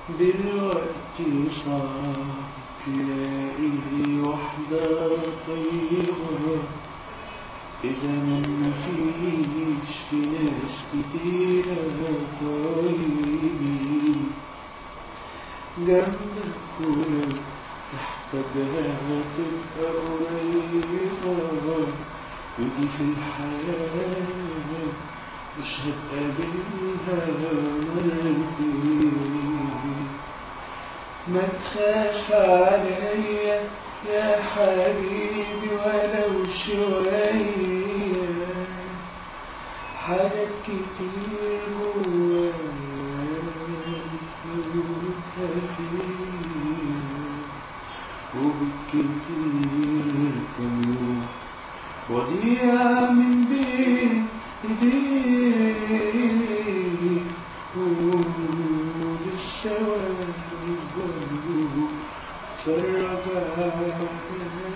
دلوقتي صعب تلاقي لي واحدة طيبة إذا ما مفيش في ناس كتيرة طيبين جنبك ولو تحتاجها تبقى قريبة ودي في الحياة مش هتقابلها مرتين ما تخاف عليا يا حبيبي ولو شوية حاجات كتير جوايا موتها فيا وبالكتير كمان وضيع من بين ايديك ولسه واقف برضه اتفرج عليك